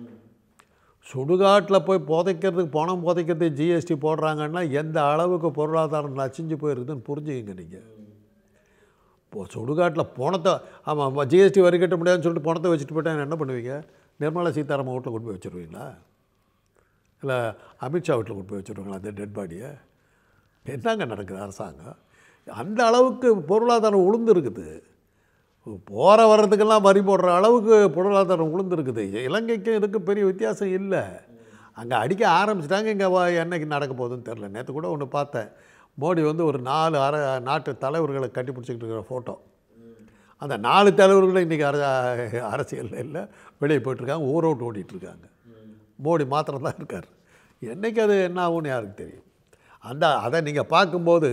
சுடுகாட்டில் போய் புதைக்கிறதுக்கு பணம் புதைக்கிறதுக்கு ஜிஎஸ்டி போடுறாங்கன்னா எந்த அளவுக்கு பொருளாதாரம் நசிஞ்சு போயிருக்குதுன்னு புரிஞ்சுக்கிங்க நீங்கள் இப்போ சுடுகாட்டில் பணத்தை ஆமாம் ஜிஎஸ்டி வரி கட்ட முடியாதுன்னு சொல்லிட்டு பணத்தை வச்சுட்டு போயிட்டா என்ன பண்ணுவீங்க நிர்மலா சீதாராமன் வீட்டில் கொண்டு போய் வச்சுருவீங்களா இல்லை அமித்ஷா வீட்டில் கொண்டு போய் வச்சுருவாங்களா அந்த டெட் பாடியை என்னங்க நடக்குது அரசாங்கம் அந்த அளவுக்கு பொருளாதாரம் உளுந்து இருக்குது போகிற வர்றதுக்கெல்லாம் வரி போடுற அளவுக்கு பொருளாதாரம் உளுந்து இருக்குது இலங்கைக்கும் இதுக்கு பெரிய வித்தியாசம் இல்லை அங்கே அடிக்க ஆரம்பிச்சிட்டாங்க இங்கே என்னைக்கு நடக்க போகுதுன்னு தெரில நேற்று கூட ஒன்று பார்த்தேன் மோடி வந்து ஒரு நாலு அர நாட்டு தலைவர்களை கட்டி பிடிச்சிக்கிட்டு இருக்கிற ஃபோட்டோ அந்த நாலு தலைவர்களும் இன்றைக்கி அர அரசியலில் இல்லை வெளியே போயிட்டுருக்காங்க ஊர் அவுட் ஓடிட்டுருக்காங்க மோடி மாத்திரம் தான் இருக்கார் என்றைக்கு அது என்ன ஆகும்னு யாருக்கு தெரியும் அந்த அதை நீங்கள் பார்க்கும்போது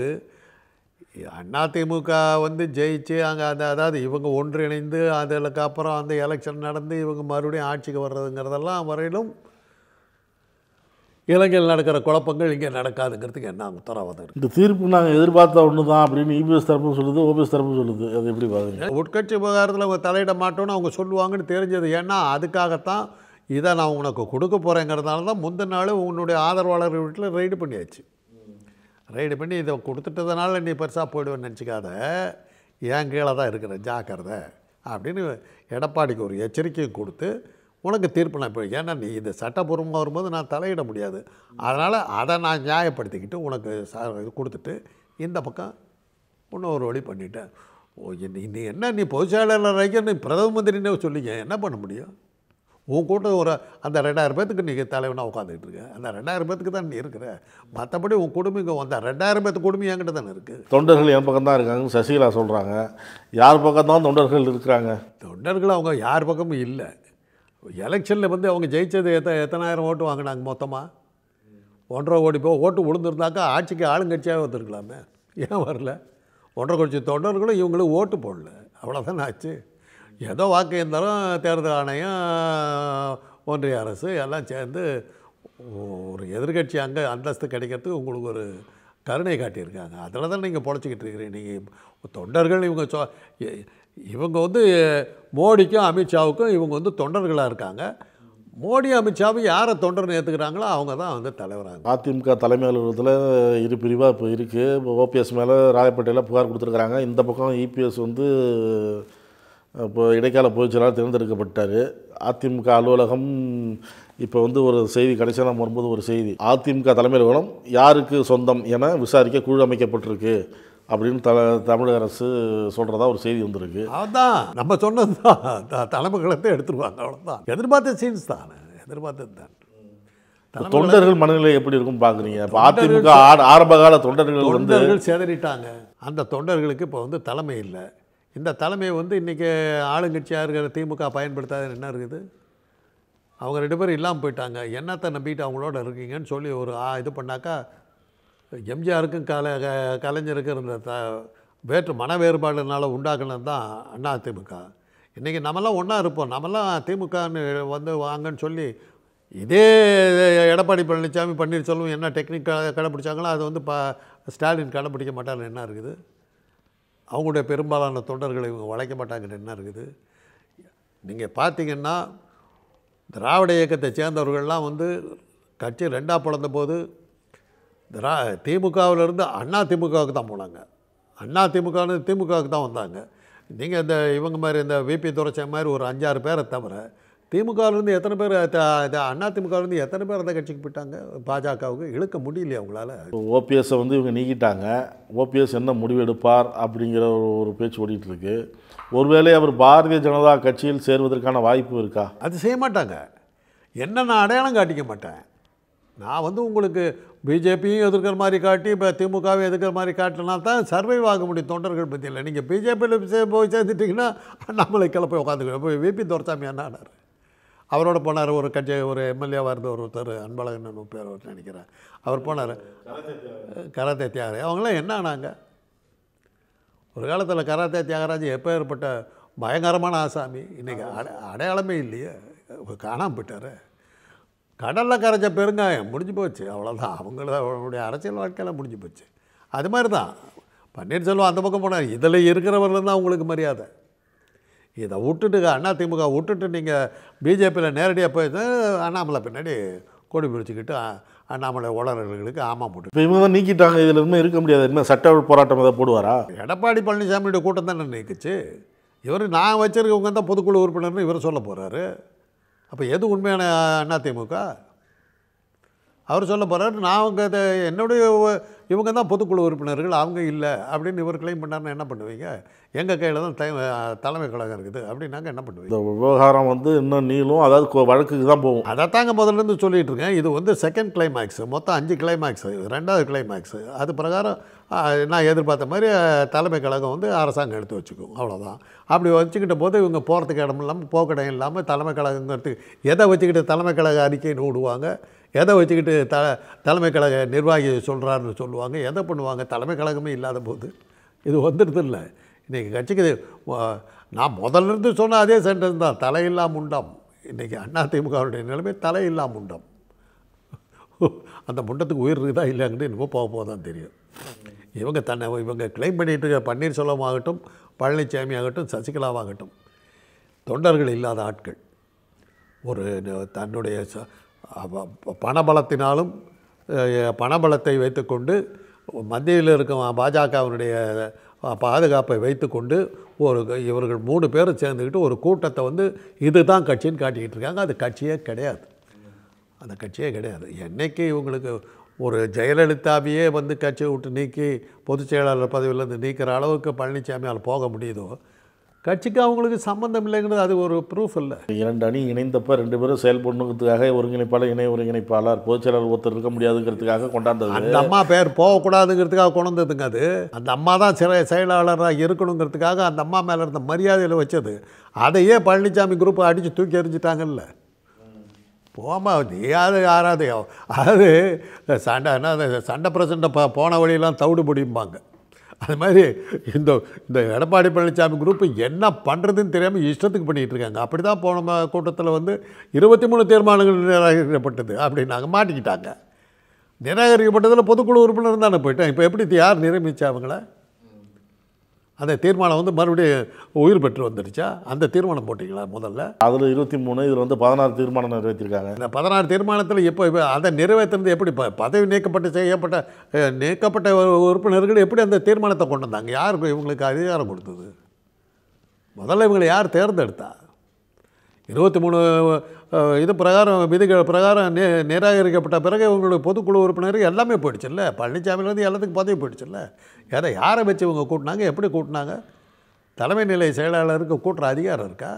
அதிமுக வந்து ஜெயிச்சு அங்கே அந்த அதாவது இவங்க ஒன்றிணைந்து அதுக்கு அப்புறம் அந்த எலெக்ஷன் நடந்து இவங்க மறுபடியும் ஆட்சிக்கு வர்றதுங்கிறதெல்லாம் வரையிலும் இலங்கையில் நடக்கிற குழப்பங்கள் இங்கே நடக்காதுங்கிறதுக்கு என்ன உத்தரவாதம் இருக்குது இந்த தீர்ப்பு நாங்கள் எதிர்பார்த்த ஒன்று தான் அப்படின்னு இபிஎஸ் தரப்பும் சொல்லுது ஓபிஎஸ் தரப்பும் சொல்லுது அது எப்படி பாருங்க உட்கட்சி விவகாரத்தில் அவங்க தலையிட மாட்டோம்னு அவங்க சொல்லுவாங்கன்னு தெரிஞ்சது ஏன்னா அதுக்காகத்தான் இதை நான் உனக்கு கொடுக்க போகிறேங்கிறதுனால தான் முந்தின நாள் உன்னுடைய ஆதரவாளர் வீட்டில் ரைடு பண்ணியாச்சு ரைடு பண்ணி இதை கொடுத்துட்டதுனால நீ பெருசாக போயிடுவேன்னு நினச்சிக்காத என் கீழே தான் இருக்கிற ஜாக்கிரதை அப்படின்னு எடப்பாடிக்கு ஒரு எச்சரிக்கையும் கொடுத்து உனக்கு தீர்ப்பு நான் இப்போ ஏன்னா நீ இது சட்டப்பூர்வமாக வரும்போது நான் தலையிட முடியாது அதனால் அதை நான் நியாயப்படுத்திக்கிட்டு உனக்கு ச இது கொடுத்துட்டு இந்த பக்கம் இன்னொரு வழி பண்ணிட்டேன் ஓ நீ நீ என்ன நீ பொதுச் செயலாளர் வரைக்கும் நீ பிரதம மந்திரினே சொல்லிங்க என்ன பண்ண முடியும் உன் கூட்டம் ஒரு அந்த ரெண்டாயிரம் பேத்துக்கு நீ தலைவனாக உட்காந்துக்கிட்டு இருக்க அந்த ரெண்டாயிரம் பேத்துக்கு தான் நீ இருக்கிற மற்றபடி உன் குடும்பம் இங்கே வந்த ரெண்டாயிரம் பேத்து குடும்பம் என்கிட்ட தானே இருக்குது தொண்டர்கள் என் பக்கம் தான் இருக்காங்கன்னு சசிகலா சொல்கிறாங்க யார் பக்கம் தான் தொண்டர்கள் இருக்கிறாங்க தொண்டர்கள் அவங்க யார் பக்கமும் இல்லை எலெக்ஷனில் வந்து அவங்க ஜெயிச்சது எத்த எத்தனாயிரம் ஓட்டு வாங்கினாங்க மொத்தமாக ஒன்றரை கோடி போ ஓட்டு விழுந்திருந்தாக்கா ஆட்சிக்கு ஆளுங்கட்சியாக வந்திருக்கலாமே ஏன் வரல ஒன்றரை கோடி தொண்டர்களும் இவங்களுக்கு ஓட்டு போடல அவ்வளோதானே ஆச்சு ஏதோ வாக்கு இருந்தாலும் தேர்தல் ஆணையம் ஒன்றிய அரசு எல்லாம் சேர்ந்து ஒரு எதிர்கட்சி அங்கே அந்தஸ்து கிடைக்கிறதுக்கு உங்களுக்கு ஒரு கருணை காட்டியிருக்காங்க அதில் தான் நீங்கள் பொழைச்சிக்கிட்டு இருக்கிறீங்க நீங்கள் தொண்டர்கள் இவங்க சொ இ- இவங்க வந்து மோடிக்கும் அமித்ஷாவுக்கும் இவங்க வந்து தொண்டர்களாக இருக்காங்க மோடி அமித்ஷாவும் யாரை தொண்டர்னு ஏற்றுக்கிறாங்களோ அவங்க தான் வந்து தலைவராங்க அதிமுக தலைமை அலுவலகத்தில் இரு பிரிவாக இப்போ இருக்குது இப்போ ஓபிஎஸ் மேலே ராயப்பேட்டையில் புகார் கொடுத்துருக்குறாங்க இந்த பக்கம் இபிஎஸ் வந்து இப்போ இடைக்கால பொதுச் செயலாளர் தேர்ந்தெடுக்கப்பட்டார் அதிமுக அலுவலகம் இப்போ வந்து ஒரு செய்தி கடைசியாக நம்ம வரும்போது ஒரு செய்தி அதிமுக தலைமை அலுவலகம் யாருக்கு சொந்தம் என விசாரிக்க குழு அமைக்கப்பட்டிருக்கு அப்படின்னு த தமிழக அரசு சொல்கிறதா ஒரு செய்தி வந்திருக்கு அதான் நம்ம சொன்னது தான் தலைமைகளத்தை எடுத்துருவாங்க அவ்வளோதான் எதிர்பார்த்த சீன்ஸ் தானே எதிர்பார்த்தது தான் தலைமை தொண்டர்கள் மனநிலை எப்படி இருக்கும் பார்க்குறீங்க இப்போ அதிமுக ஆ- ஆரம்பகால தொண்டர்கள் வந்து தொண்டர்கள் சிதறிட்டாங்க அந்த தொண்டர்களுக்கு இப்போ வந்து தலைமை இல்லை இந்த தலைமையை வந்து இன்றைக்கி ஆளுங்கட்சியாக இருக்கிற திமுக பயன்படுத்தாத என்ன இருக்குது அவங்க ரெண்டு பேரும் இல்லாமல் போயிட்டாங்க என்னத்தை நம்பிட்டு அவங்களோட இருக்கீங்கன்னு சொல்லி ஒரு ஆ, இது பண்ணாக்கா எம்ஜிஆருக்கும் கல க- கலைஞருக்கும் இருந்த த வேற்று மன வேறுபாடுனால உண்டாக்குனது தான் அண்ணா திமுக இன்றைக்கி நம்மலாம் ஒன்றா இருப்போம் நம்மலாம் திமுகன்னு வந்து வாங்கன்னு சொல்லி இதே எடப்பாடி பழனிசாமி பன்னீர்செல்வம் என்ன டெக்னிக் கடைப்பிடிச்சாங்களோ அது வந்து ப ஸ்டாலின் கடைப்பிடிக்க மாட்டார்னு என்ன இருக்குது அவங்களுடைய பெரும்பாலான தொண்டர்களை இவங்க வளைக்க மாட்டாங்கன்னு என்ன இருக்குது நீங்கள் பார்த்தீங்கன்னா திராவிட இயக்கத்தை சேர்ந்தவர்கள்லாம் வந்து கட்சி ரெண்டாக பிளந்த போது திரா திமுகவிலேருந்து அண்ணா திமுகவுக்கு தான் போனாங்க அண்ணா திமுகன்னு திமுகவுக்கு தான் வந்தாங்க நீங்கள் இந்த இவங்க மாதிரி இந்த விபி துரைச்ச மாதிரி ஒரு அஞ்சாறு பேரை தவிர திமுகவிலேருந்து எத்தனை பேர் த- த- அண்ணா திமுகவிலேருந்து எத்தனை பேர் அந்த கட்சிக்கு போயிட்டாங்க பாஜகவுக்கு இழுக்க முடியலையே அவங்களால ஓபிஎஸ்ஸை வந்து இவங்க நீக்கிட்டாங்க ஓபிஎஸ் என்ன முடிவு எடுப்பார் அப்படிங்கிற ஒரு ஒரு பேச்சு ஓடிட்டு இருக்கு ஒருவேளை அவர் பாரதிய ஜனதா கட்சியில் சேர்வதற்கான வாய்ப்பு இருக்கா அது செய்ய மாட்டாங்க என்ன நான் அடையாளம் காட்டிக்க மாட்டேன் நான் வந்து உங்களுக்கு பிஜேபியும் எதிர்க்கிற மாதிரி காட்டி இப்போ திமுகவை எதிர்க்கிற மாதிரி காட்டினா தான் சர்வைவ் ஆக முடியும் தொண்டர்கள் பற்றியில் நீங்கள் பிஜேபியில் போய் சேர்ந்துட்டிங்கன்னா அண்ணாமலை போய் உட்காந்துக்க போய் விபி துரைசாமி என்ன ஆனார் அவரோட போனார் ஒரு கட்சி ஒரு எம்எல்ஏவாக இருந்த ஒருத்தர் அன்பழகன் பேர் அவர் நினைக்கிறேன் அவர் போனார் கராத்தே தியாகராஜ் அவங்களாம் என்ன ஆனாங்க ஒரு காலத்தில் கராத்தே தியாகராஜ் எப்போ ஏற்பட்ட பயங்கரமான ஆசாமி இன்றைக்கி அடை அடையாளமே இல்லையே காணாமல் போயிட்டாரு கடலில் கரைச்ச பெருங்காயம் முடிஞ்சு போச்சு அவ்வளோதான் அவங்கள அவங்களுடைய அரசியல் வாழ்க்கையெல்லாம் முடிஞ்சு போச்சு அது மாதிரி தான் பன்னீர்செல்வம் அந்த பக்கம் போனார் இதில் இருக்கிறவர்கள் தான் உங்களுக்கு மரியாதை இதை விட்டுட்டு அண்ணா திமுக விட்டுட்டு நீங்கள் பிஜேபியில் நேரடியாக போய் அண்ணாமலை பின்னாடி கொடி பிடிச்சிக்கிட்டு அ- அண்ணாமலை உளறல்களுக்கு ஆமாம் போட்டு இப்போ இவங்க தான் நீக்கிட்டாங்க இதில் இனிமேல் இருக்க முடியாது இனிமேல் சட்ட போராட்டம் ஏதாவது போடுவாரா எடப்பாடி பழனிசாமியுடைய கூட்டம் தானே நீக்குச்சு இவர் நான் வச்சிருக்கவங்க தான் பொதுக்குழு உறுப்பினர்னு இவர் சொல்ல போகிறாரு அப்போ எது உண்மையான அதிமுக அவர் சொல்ல போகிறாரு நான் அவங்க இதை என்னுடைய ஒ- இவங்க தான் பொதுக்குழு உறுப்பினர்கள் அவங்க இல்லை அப்படின்னு இவர் கிளைம் பண்ணாருன்னா என்ன பண்ணுவீங்க எங்கள் கையில் தான் தை- தலைமை கழகம் இருக்குது அப்படின்னாங்க என்ன பண்ணுவீங்க இந்த விவகாரம் வந்து இன்னும் நீளும் அதாவது கொ- வழக்குக்கு தான் போகும் அதைத்தாங்க முதல்ல இருந்து சொல்லிட்டு இருக்கேன் இது வந்து செகண்ட் கிளைமேக்ஸ் மொத்தம் அஞ்சு கிளைமேக்ஸ் ரெண்டாவது கிளைமேக்ஸ் அது பிரகாரம் ஆ, நான் எதிர்பார்த்த மாதிரி ஆ, தலைமை கழகம் வந்து அரசாங்கம் எடுத்து வச்சுக்கும் அவ்வளோதான் அப்படி வச்சுக்கிட்ட போது இவங்க போகிறதுக்கு இடம் இல்லாமல் போக்கிடம் இல்லாமல் தலைமை கழகங்கிறதுக்கு எதை வச்சுக்கிட்டு தலைமை கழக அறிக்கைன்னு விடுவாங்க எதை வச்சுக்கிட்டு த தலைமை கழக நிர்வாகி சொல்கிறாருன்னு சொல்லுவாங்க எதை பண்ணுவாங்க தலைமை கழகமே இல்லாத போது இது வந்துடுது இல்லை இன்றைக்கி கட்சிக்கு இது, ஆ, நான் முதல்ல இருந்து சொன்ன அதே சென்டென்ஸ் தான் தலையில்லா முண்டம் இன்றைக்கி அதிமுகவுடைய நிலைமை தலையில்லா முண்டம் அந்த முண்டத்துக்கு உயிர் இருக்குதா இல்லையாங்கன்னு இன்னமும் போக போக தான் தெரியும் இவங்க தன்னை இவங்க கிளைம் பண்ணிட்டு இருக்க பன்னீர்செல்வம் ஆகட்டும் பழனிசாமி ஆகட்டும் சசிகலாவாகட்டும் தொண்டர்கள் இல்லாத ஆட்கள் ஒரு ந- தன்னுடைய ச- அவ- ப- பணபலத்தினாலும் அஹ், பணபலத்தை வைத்துக்கொண்டு மத்தியில் இருக்கும் பாஜகவினுடைய பாதுகாப்பை வைத்துக்கொண்டு ஒரு இவர்கள் மூணு பேரும் சேர்ந்துக்கிட்டு ஒரு கூட்டத்தை வந்து இதுதான் கட்சின்னு காட்டிக்கிட்டு இருக்காங்க அது கட்சியே கிடையாது அந்த கட்சியே கிடையாது என்னைக்கு இவங்களுக்கு ஒரு ஜெயலலிதாவையே வந்து கட்சியை விட்டு நீக்கி பொதுச் செயலாளர் பதவியிலேருந்து நீக்கிற அளவுக்கு பழனிசாமியால் போக முடியுதோ கட்சிக்கு அவங்களுக்கு சம்மந்தம் இல்லைங்கிறது அது ஒரு ப்ரூஃப் இல்லை இரண்டு அணி இணைந்தப்ப ரெண்டு பேரும் செயல்படணுங்கிறதுக்காக ஒருங்கிணைப்பாளர் இணை ஒருங்கிணைப்பாளர் பொதுச்செயலாளர் ஒருத்தர் இருக்க முடியாதுங்கிறதுக்காக கொண்டாந்தது அந்த அம்மா பேர் போகக்கூடாதுங்கிறதுக்காக கொண்டு வந்ததுங்க அது அந்த அம்மா தான் சிறை செயலாளராக இருக்கணுங்கிறதுக்காக அந்த அம்மா மேலே இருந்த மரியாதையில் வச்சது அதையே பழனிசாமி குரூப்பை அடித்து தூக்கி எறிஞ்சிட்டாங்கல்ல போமா நீயாவது யாராவது அதாவது சண்டை என்ன அது சண்டை பிரசண்டை ப போன வழியெல்லாம் தவிடு முடியும்பாங்க அது மாதிரி இந்த இந்த எடப்பாடி பழனிசாமி குரூப் என்ன பண்ணுறதுன்னு தெரியாமல் இஷ்டத்துக்கு பண்ணிகிட்டு இருக்காங்க அப்படி தான் போன ம- கூட்டத்தில் வந்து இருபத்தி மூணு தீர்மானங்கள் நிராகரிக்கப்பட்டது அப்படின்னாங்க மாட்டிக்கிட்டாங்க நிராகரிக்கப்பட்டதில் பொதுக்குழு உறுப்பினர் தானே போயிட்டேன் இப்போ எப்படி இது யார் நிரூபிச்சா அவங்கள அந்த தீர்மானம் வந்து மறுபடியும் உயிர் பெற்று வந்துடுச்சா அந்த தீர்மானம் போட்டிங்களா முதல்ல அதில் இருபத்தி மூணு இதில் வந்து பதினாறு தீர்மானம் நிறைவேற்றிருக்காங்க இந்த பதினாறு தீர்மானத்தில் இப்போ இப்போ அதை நிறைவேற்றுறது எப்படி ப பதவி நீக்கப்பட்டு செய்யப்பட்ட அஹ், நீக்கப்பட்ட உ- உறுப்பினர்கள் எப்படி அந்த தீர்மானத்தை கொண்டு வந்தாங்க யாருக்கு இவங்களுக்கு அதிகாரம் கொடுத்தது முதல்ல இவங்களை யார் தேர்ந்தெடுத்தா இருபத்தி மூணு அஹ், இது பிரகாரம் விதிகள் பிரகாரம் நி நிராகரிக்கப்பட்ட பிறகு இவங்களுடைய பொதுக்குழு உறுப்பினர் எல்லாமே போயிடுச்சுல்ல பழனிசாமியிலேருந்து எல்லாத்துக்கும் பதவி போயிடுச்சுல்ல எதை யாரை வச்சு இவங்க கூட்டினாங்க எப்படி கூட்டினாங்க தலைமை நிலை செயலாளருக்கு கூட்டுற அதிகாரம் இருக்கா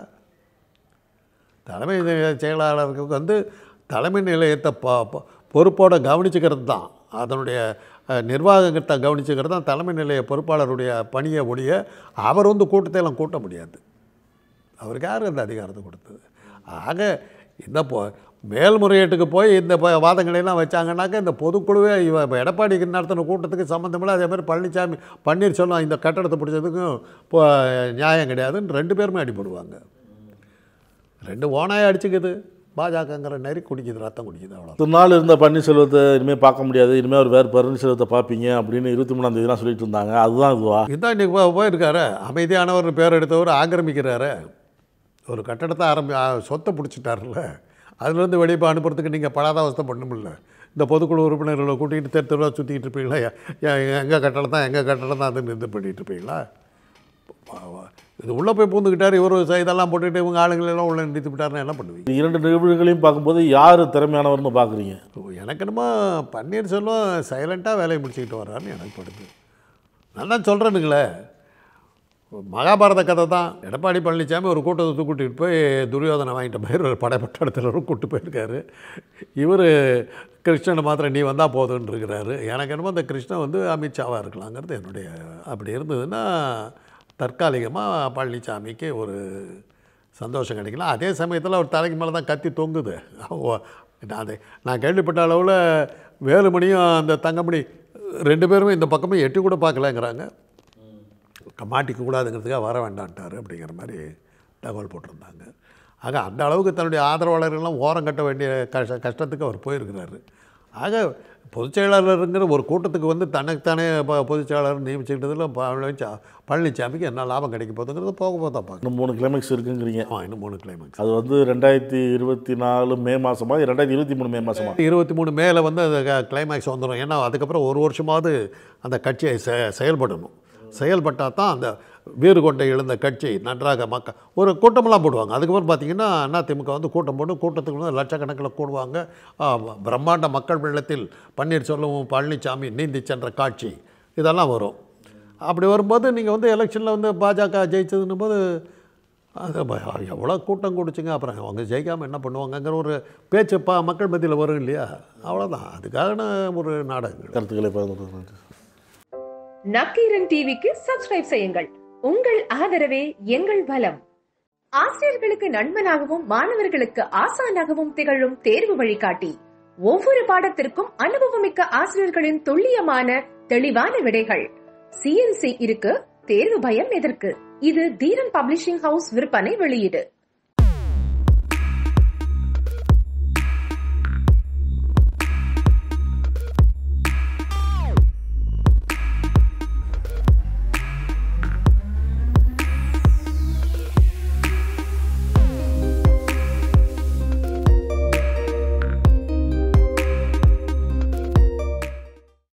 தலைமை நிலைய செயலாளருக்கு வந்து தலைமை நிலையத்தை ப ப- பொறுப்போட கவனிச்சுக்கிறது தான் அதனுடைய அஹ், நிர்வாகத்தை கவனிச்சுக்கிறது தான் தலைமை நிலைய பொறுப்பாளருடைய பணியை ஒழிய அவர் வந்து கூட்டத்தை எல்லாம் கூட்ட முடியாது அவருக்கு யார் அந்த அதிகாரத்தை கொடுத்தது ஆக இந்த பொ மேல்முறையீட்டுக்கு போய் இந்த ப- வாதங்களையெல்லாம் வச்சாங்கன்னாக்க இந்த பொதுக்குழுவே இவ இப்ப எடப்பாடிக்கு நடத்தின கூட்டத்துக்கு சம்மந்தமில்லை அதே மாதிரி பழனிசாமி பன்னீர்செல்வம் இந்த கட்டடத்தை பிடிச்சதுக்கும் இப்போ நியாயம் கிடையாதுன்னு ரெண்டு பேருமே அடிபடுவாங்க ரெண்டு ஓனாயை அடிச்சுக்குது பாஜகங்கிற நெறி குடிக்குது ரத்தம் குடிக்குது அவ்வளோ இத்தனை நாள் இருந்த பன்னீர்செல்வத்தை இனிமேல் பார்க்க முடியாது இனிமேல் அவர் வேறு பன்னீர்செல்வத்தை பார்ப்பீங்க அப்படின்னு இருபத்தி மூணாம் தேதிலாம் சொல்லிட்டு இருந்தாங்க அதுதான் இதுவா இதுதான் இன்றைக்கி போ போயிருக்காரு அமைதியானவர் பேர் எடுத்தவர் ஆக்கிரமிக்கிறாரு ஒரு கட்டடத்தை ஆரம்பி ஆ, சொத்தை பிடிச்சிட்டாருல்ல அதுலேருந்து வெளியே போய் அனுப்புறதுக்கு நீங்கள் படாதாவஸ்தை பண்ணுமில்ல இந்த பொதுக்குழு உறுப்பினர்களை கூட்டிகிட்டு தெரு தெருவாக சுற்றிக்கிட்டு இருப்பீங்களா எங்கள் கட்டடம் தான் எங்கள் கட்டடம் தான் அதுன்னு இது பண்ணிகிட்டு இருப்பீங்களா வா- வா. இது உள்ளே போய் பூந்துக்கிட்டார் இவர் இதெல்லாம் போட்டுக்கிட்டு இவங்க ஆளுங்களெல்லாம் உள்ளே நிறுத்தி விட்டாருன்னா என்ன பண்ணுவீங்க இந்த இரண்டு நிகழ்வுகளையும் பார்க்கும்போது யார் திறமையானவர்னு பார்க்குறீங்க எனக்கு என்னமோ பன்னீர்செல்வம் சைலண்ட்டாக வேலையை முடிச்சுக்கிட்டு வர்றாருன்னு எனக்கு படுது நான் தான் சொல்கிறேனுங்களே மகாபாரத கதை தான் எடப்பாடி பழனிசாமி ஒரு கூட்டத்தை கூட்டிகிட்டு போய் துரியோதனை வாங்கிட்ட மாதிரி ஒரு படைப்பட்டத்தில் கூப்பிட்டு போயிருக்காரு இவர் கிருஷ்ணனை மாத்திரம் நீ வந்தால் போதும்னு இருக்கிறாரு எனக்கு என்னமோ அந்த கிருஷ்ணன் வந்து அமித்ஷாவாக இருக்கலாங்கிறது என்னுடைய அப்படி இருந்ததுன்னா தற்காலிகமாக பழனிசாமிக்கு ஒரு சந்தோஷம் கிடைக்கலாம் அதே சமயத்தில் அவர் தலைக்கு மேலே தான் கத்தி தொங்குது அவ- நான் அதை நான் கேள்விப்பட்ட அளவில் வேலுமணியும் அந்த தங்கமணி ரெண்டு பேருமே இந்த பக்கமே எட்டி கூட பார்க்கலங்கிறாங்க மாட்டிக்க கூடாதுங்கிறதுக்காக வர வேண்டான்ட்டார் அப்படிங்கிற மாதிரி தகவல் போட்டிருந்தாங்க ஆக அந்த அளவுக்கு தன்னுடைய ஆதரவாளர்கள்லாம் ஓரம் கட்ட வேண்டிய கஷ்ட கஷ்டத்துக்கு அவர் போயிருக்கிறாரு ஆக பொதுச் செயலாளருங்கிற ஒரு கூட்டத்துக்கு வந்து தனக்குத்தானே இப்போ பொதுச் செயலாளர் நியமிச்சுக்கிட்டதில் பழனிச்சா பழனிசாமிக்கு என்ன லாபம் கிடைக்க போகுதுங்கிறது போக போக தான் பார்க்கணும் இன்னும் மூணு கிளைமேக்ஸ் இருக்குங்கிறீங்க ஆ இன்னும் மூணு கிளைமேக்ஸ் அது வந்து ரெண்டாயிரத்தி இருபத்தி நாலு மே மாதமா ரெண்டாயிரத்தி இருபத்தி மூணு மே மாதமா இருபத்தி மூணு மேலே வந்து அந்த கிளைமேக்ஸ் வந்துடும் ஏன்னா அதுக்கப்புறம் ஒரு வருஷமாவது அந்த கட்சியை செ செயல்படணும் செயல்பட்டால் தான் அந்த வேறு கொண்ட எழுந்த கட்சி நன்றாக மக்கள் ஒரு கூட்டமெல்லாம் போடுவாங்க அதுக்கப்புறம் பார்த்தீங்கன்னா அதிமுக வந்து கூட்டம் போட்டு கூட்டத்துக்கு வந்து லட்சக்கணக்கில் கூடுவாங்க ஆ, பிரம்மாண்ட மக்கள் வெள்ளத்தில் பன்னீர்செல்வமும் பழனிசாமி நீந்தி சென்ற காட்சி இதெல்லாம் வரும் அப்படி வரும்போது நீங்கள் வந்து எலெக்ஷனில் வந்து பாஜக ஜெயிச்சதுன்னும் போது அது ப- எவ்வளோ கூட்டம் குடிச்சுங்க அப்புறம் அவங்க ஜெயிக்காமல் என்ன பண்ணுவாங்கங்கிற ஒரு பேச்சு பா மக்கள் மத்தியில் வரும் இல்லையா அவ்வளோதான் அதுக்கான ஒரு நாடகங்கள் கருத்துக்களை பகிர்ந்து கொண்டதற்கு. நக்கீரன் டிவிக்கு சப்ஸ்கிரைப் செய்யுங்கள் உங்கள் ஆதரவே எங்கள் பலம் ஆசிரியர்களுக்கு நண்பனாகவும் மாணவர்களுக்கு ஆசானாகவும் திகழும் தேர்வு வழிகாட்டி ஒவ்வொரு பாடத்திற்கும் அனுபவமிக்க ஆசிரியர்களின் துல்லியமான தெளிவான விடைகள் சிஎன்சி இருக்கு தேர்வு பயம் எதற்கு இது தீரன் பப்ளிஷிங் ஹவுஸ் விற்பனை வெளியீடு